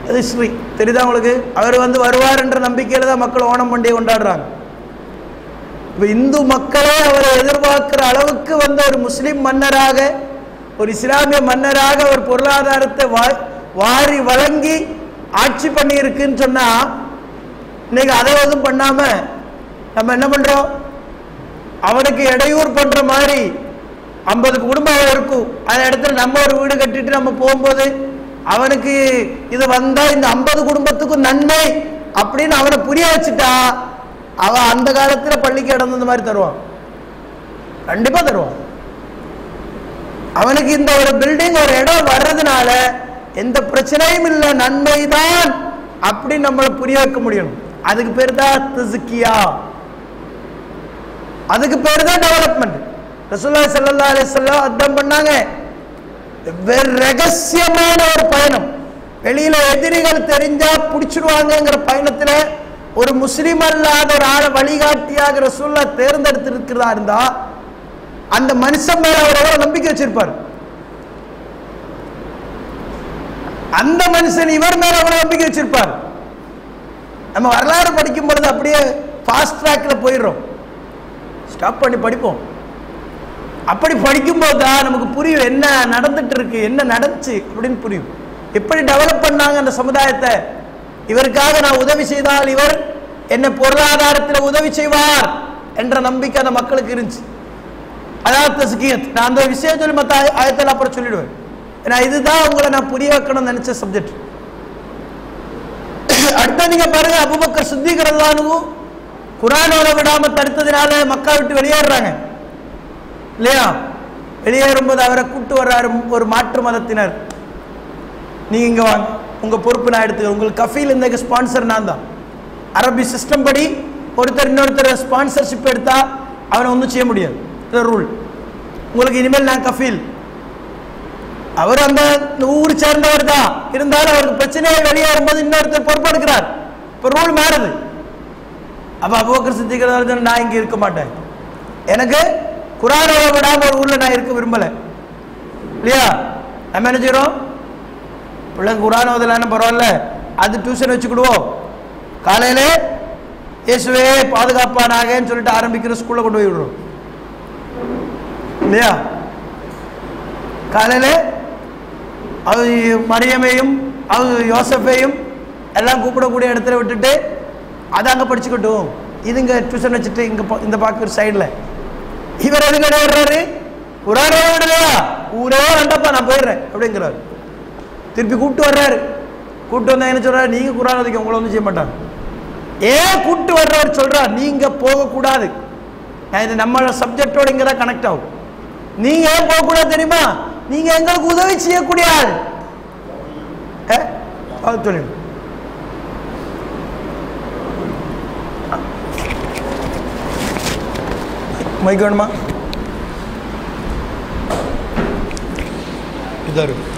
அது ஸ்ரீ தெரியுதா உங்களுக்கு அவர் வந்து வருவார் என்ற நம்பிக்கையில் தான் மக்கள் ஓணம் பண்டிகை கொண்டாடுறாங்க இப்போ இந்து மக்களே அவரை எதிர்பார்க்கிற அளவுக்கு வந்த ஒரு முஸ்லிம் மன்னராக ஒரு இஸ்லாமிய மன்னராக ஒரு பொருளாதாரத்தை வா- வாரி வழங்கி ஆட்சி பண்ணியிருக்குன்னு சொன்னா இன்னைக்கு அதை எதுவும் பண்ணாம நம்ம என்ன பண்றோம் அவனுக்கு இடையூறு பண்ற மாதிரி ஐம்பது குடும்பம் இருக்கும் அந்த இடத்துல நம்ம ஒரு வீடு கட்டிட்டு நம்ம போகும்போது அவனுக்கு இது வந்தா இந்த ஐம்பது குடும்பத்துக்கும் நன்மை அப்படின்னு அவனை புரிய வச்சுட்டா அவன் அந்த காலத்துல பள்ளிக்கு இடம் இந்த மாதிரி தருவான் கண்டிப்பா தருவான் அவனுக்கு இந்த ஒரு பில்டிங் ஒரு இடம் வர்றதுனால எந்த பிரச்சனையும் இல்லை நன்மைதான் அப்படின்னு நம்மளை புரிய வைக்க முடியும் அதுக்கு பேர் தான் திசுக்கியா அதுக்கு பேர் தான் டெவலப்மெண்ட் ரசூலுல்லாஹி ஸல்லல்லாஹு அலைஹி வஸல்லம் அதான் பண்ணாங்க வெறும் ரகசியமான ஒரு பயணம் வெளியில எதிரிகள் தெரிஞ்சா பிடிச்சிடுவாங்கங்கிற பயணத்துல ஒரு முஸ்லிம் அல்லாத ஒரு ஆளை வழிகாட்டியாக ரசூல்லா தேர்ந்தெடுத்திருக்கிறதா இருந்தா அந்த மனுஷன் மேல அவர் எவ்வளவு நம்பிக்கை வச்சிருப்பார் அந்த மனுஷன் இவர் மேல எவ்வளவு நம்பிக்கை வச்சிருப்பார் நம்ம வரலாறு படிக்கும் பொழுது அப்படியே ஃபாஸ்ட் ட்ராக்ல போயிடுறோம் ஸ்டாப் பண்ணி படிப்போம் அப்படி படிக்கும்போது தான் நமக்கு புரியும் என்ன நடந்துட்டு இருக்கு என்ன நடந்துச்சு அப்படின்னு புரியும் எப்படி டெவலப் பண்ணாங்க அந்த சமுதாயத்தை இவருக்காக நான் உதவி செய்தால் இவர் என்ன பொருளாதாரத்தில் உதவி செய்வார் என்ற நம்பிக்கை அந்த மக்களுக்கு இருந்துச்சு அதாவது தஸ்கியத் நான் அந்த விஷயம் சொல்லி மற்ற ஆயத்தில் அப்புறம் சொல்லிடுவேன் ஏன்னா இதுதான் உங்களை நான் புரிய வைக்கணும்னு நினைச்ச சப்ஜெக்ட் அடுத்த நீங்க பாருங்க அபுபக்கர் சித்திகரல்லானுவும் குரானோட விடாம தடுத்ததுனால மக்கா விட்டு வெளியேறாங்க இல்லையா வெளியேறும்போது அவரை கூட்டு வர்றாரு ஒரு மாற்று மதத்தினர் நீங்க இங்க வாங்க உங்க பொறுப்பு நான் எடுத்துக்கிறேன் உங்களுக்கு கஃபீல் இந்த ஸ்பான்சர் நான் தான் அரபி சிஸ்டம் படி ஒருத்தர் இன்னொருத்தர் ஸ்பான்சர்ஷிப் எடுத்தா அவனை ஒன்றும் செய்ய முடியாது இது ரூல் உங்களுக்கு இனிமேல் நான் கஃபீல் அவர் அந்த ஊர் சேர்ந்தவர் தான் இருந்தாலும் அவருக்கு பிரச்சனையை வெளியேறும்போது இன்னொருத்தர் பொறுப்பெடுக்கிறார் இப்போ ரூல் மாறுது அப்ப அபோக்கர் சித்திக்கிறதா நான் இங்க இருக்க மாட்டேன் எனக்கு குரானோட விடாம ஒரு ஊர்ல நான் இருக்க விரும்பல இல்லையா நம்ம என்ன செய்யறோம் பிள்ளைங்க குரான் ஓதலான்னு பரவாயில்ல அது டியூஷன் வச்சுக்கிடுவோம் காலையில இயேசுவே பாதுகாப்பானாகன்னு சொல்லிட்டு ஆரம்பிக்கிற ஸ்கூல்ல கொண்டு போய் விடுறோம் இல்லையா காலையில அது மரியமையும் அது யோசப்பையும் எல்லாம் கூப்பிடக்கூடிய இடத்துல விட்டுட்டு அதை அங்கே படிச்சுக்கட்டும் இது இங்கே டியூஷன் வச்சுட்டு இங்கே இந்த பார்க்குற சைடில் இவர் எதுங்க வர்றாரு குரானே விடலையா ஊரே வேண்டாப்பா நான் போயிடுறேன் அப்படிங்கிறாரு திருப்பி கூப்பிட்டு வர்றாரு கூப்பிட்டு வந்தா என்ன சொல்றாரு நீங்க குரான் அதிகம் உங்களை ஒன்றும் செய்ய மாட்டாங்க ஏன் கூப்பிட்டு வர்றவர் சொல்றார் நீங்க போகக்கூடாது நான் இது நம்ம சப்ஜெக்டோட இங்கே தான் கனெக்ட் ஆகும் நீங்க ஏன் போகக்கூடாது தெரியுமா நீங்க எங்களுக்கு உதவி செய்யக்கூடிய ஆள் ஏ? அது சொல்லிடு மைக் வேணுமா இதா இருக்கு